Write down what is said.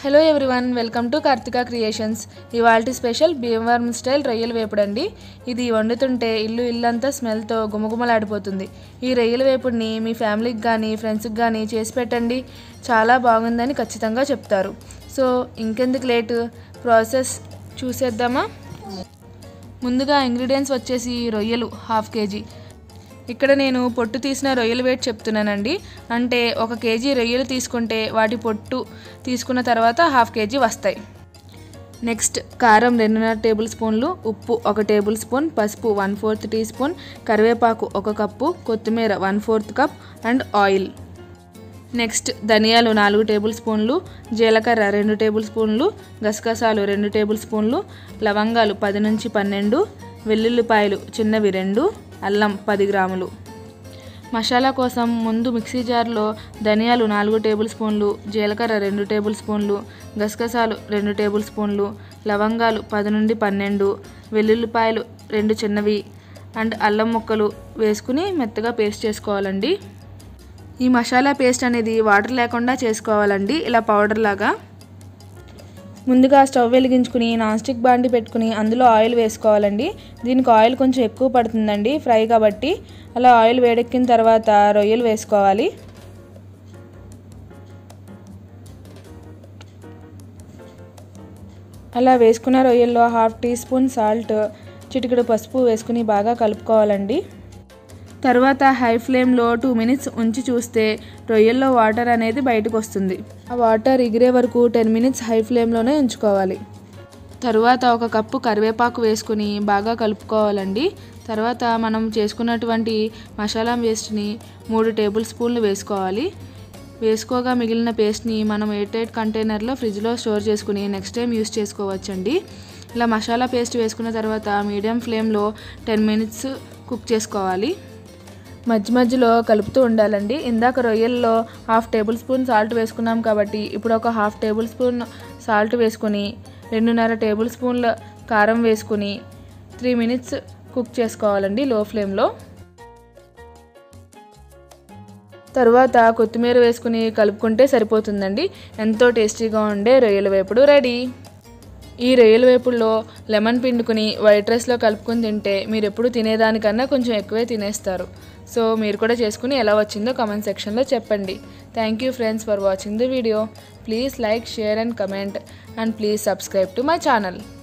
hello everyone welcome to Karthika Creations ఇవాళ special Bhimavaram style రొయ్యల వేపుడండి ఇది వండుతుంటే ఇల్లు ఇల్లంతా స్మెల్తో గుమగుమలాడిపోతుంది ఈ రొయ్యల వేపుడిని మీ ఫ్యామిలీకి కానీ ఫ్రెండ్స్కి కానీ చేసి పెట్టండి చాలా బాగుందని ఖచ్చితంగా చెప్తారు సో ఇంకెందుకు లేటు ప్రాసెస్ చూసేద్దామా ముందుగా ఇంగ్రీడియంట్స్ వచ్చేసి రొయ్యలు హాఫ్ కేజీ ఇక్కడ నేను పొట్టు తీసిన రొయ్యల వెయిట్ చెప్తున్నానండి అంటే ఒక కేజీ రొయ్యలు తీసుకుంటే వాటి పొట్టు తీసుకున్న తర్వాత హాఫ్ కేజీ వస్తాయి నెక్స్ట్ కారం రెండున్నర టేబుల్ స్పూన్లు ఉప్పు ఒక టేబుల్ స్పూన్ పసుపు వన్ ఫోర్త్ టీ స్పూన్ కరివేపాకు ఒక కప్పు కొత్తిమీర one fourth cup and oil next ధనియాలు నాలుగు టేబుల్ స్పూన్లు జీలకర్ర రెండు టేబుల్ స్పూన్లు గసగసాలు రెండు టేబుల్ స్పూన్లు లవంగాలు పది నుంచి పన్నెండు వెల్లుల్లిపాయలు చిన్నవి రెండు అల్లం పది గ్రాములు మసాలా కోసం ముందు మిక్సీ జార్లో ధనియాలు నాలుగు టేబుల్ స్పూన్లు జీలకర్ర రెండు టేబుల్ స్పూన్లు గసగసాలు రెండు టేబుల్ స్పూన్లు లవంగాలు పది నుండి పన్నెండు వెల్లుల్లిపాయలు రెండు చిన్నవి అండ్ అల్లం ముక్కలు వేసుకుని మెత్తగా పేస్ట్ చేసుకోవాలండి ఈ మసాలా పేస్ట్ అనేది వాటర్ లేకుండా చేసుకోవాలండి ఇలా పౌడర్ లాగా ముందుగా స్టవ్ వెలిగించుకుని నాన్ స్టిక్ బాండి పెట్టుకుని అందులో ఆయిల్ వేసుకోవాలండి దీనికి ఆయిల్ కొంచెం ఎక్కువ పడుతుందండి ఫ్రై కాబట్టి అలా ఆయిల్ వేడెక్కిన తర్వాత రొయ్యలు వేసుకోవాలి అలా వేసుకున్న రొయ్యల్లో హాఫ్ టీ స్పూన్ సాల్ట్ చిటికెడు పసుపు వేసుకుని బాగా కలుపుకోవాలండి తర్వాత హై ఫ్లేమ్లో టూ మినిట్స్ ఉంచి చూస్తే రొయ్యల్లో వాటర్ అనేది బయటకు వస్తుంది ఆ వాటర్ ఎగిరే వరకు టెన్ మినిట్స్ హై ఫ్లేమ్లోనే ఉంచుకోవాలి తరువాత ఒక కప్పు కరివేపాకు వేసుకుని బాగా కలుపుకోవాలండి తర్వాత మనం చేసుకున్నటువంటి మసాలా పేస్ట్ని మూడు టేబుల్ స్పూన్లు వేసుకోవాలి వేసుకోగా మిగిలిన పేస్ట్ని మనం ఎయిట్ ఎయిట్ కంటైనర్లో ఫ్రిడ్జ్లో స్టోర్ చేసుకుని నెక్స్ట్ టైం యూస్ చేసుకోవచ్చండి ఇలా మసాలా పేస్ట్ వేసుకున్న తర్వాత మీడియం ఫ్లేమ్లో టెన్ మినిట్స్ కుక్ చేసుకోవాలి మధ్య మధ్యలో కలుపుతూ ఉండాలండి ఇందాక రొయ్యల్లో హాఫ్ టేబుల్ స్పూన్ సాల్ట్ వేసుకున్నాం కాబట్టి ఇప్పుడు ఒక హాఫ్ టేబుల్ స్పూన్ సాల్ట్ వేసుకుని రెండున్నర టేబుల్ స్పూన్ల కారం వేసుకుని త్రీ మినిట్స్ కుక్ చేసుకోవాలండి లో ఫ్లేమ్లో తర్వాత కొత్తిమీర వేసుకుని కలుపుకుంటే సరిపోతుందండి ఎంతో టేస్టీగా ఉండే రొయ్యల వేపుడు రెడీ ఈ రొయ్యల వేపుల్లో లెమన్ పిండుకుని వైట్ రైస్లో కలుపుకొని తింటే మీరు ఎప్పుడు తినేదానికన్నా కొంచెం ఎక్కువే తినేస్తారు సో మీరు కూడా చేసుకుని ఎలా వచ్చిందో కామెంట్ సెక్షన్లో చెప్పండి thank you friends for watching the video please like share and comment and please subscribe to my channel